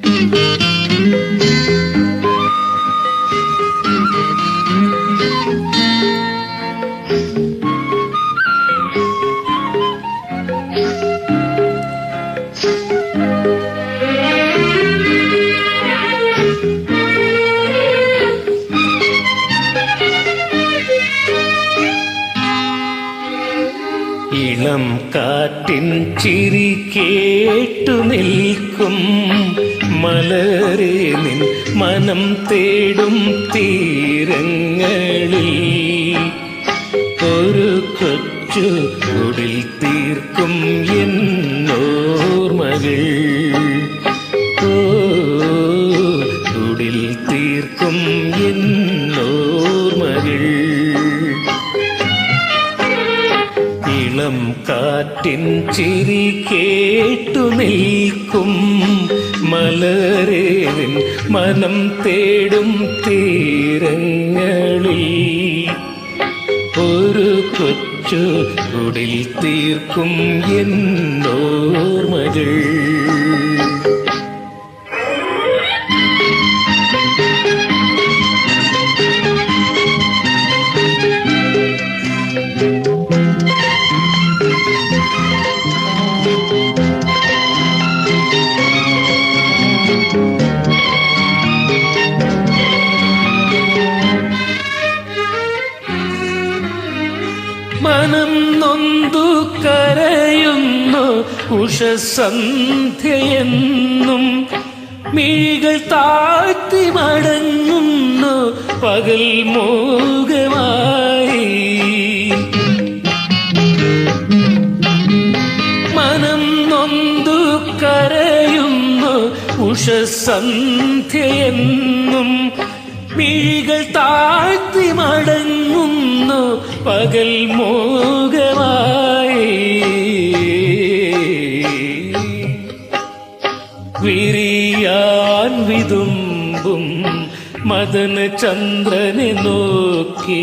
ഇളം കാറ്റിൻ ചിരി കേട്ടു നിൽക്കും മലരെ നിൻ മനം തേടും തീരങ്ങളിൽ ഒരു കൊച്ചു കുടിൽ തീർക്കും എന്നോർമകൾ ഓ കുടിൽ തീർക്കും എന്നോർമകൾ ഇളം കാറ്റിൻ ചിരി കേട്ടു നിൽക്കും മലരേവിൻ മനം തേടും തീരങ്ങളിൽ ഒരു കൊച്ചു കുടിൽ തീർക്കും എന്നോർമകൾ മനം നൊന്തു കരയുന്നു ഉഷസന്ധ്യയെന്നും മിഴികൾ താഴ്ത്തി മടങ്ങുന്നു പകൽ മോകമായി മനം നൊന്തു കരയുന്നു ഉഷസന്ധ്യയെന്നും മിഴികൾ താഴ്ത്തി മടങ്ങുന്നു പകൽ മോകമായി വിരിയാൻ വിതുമ്പും മദന ചന്ദ്രനെ നോക്കി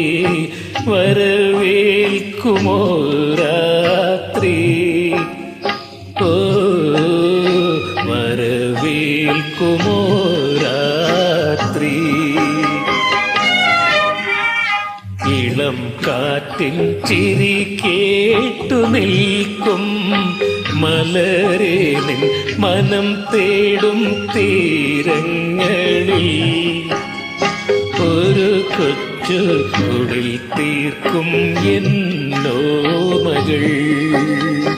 വരവേൽക്കുമോ രാത്രി ഓ വരവേൽക്കുമോ രാത്രി ഇളം കാറ്റിൻ ചിരി കേട്ടു നിൽക്കും മലരെ നിൻ മനം തേടും തീരങ്ങളിൽ ഒരു കൊച്ചു കുടിൽ തീർക്കും എന്നോ മകൾ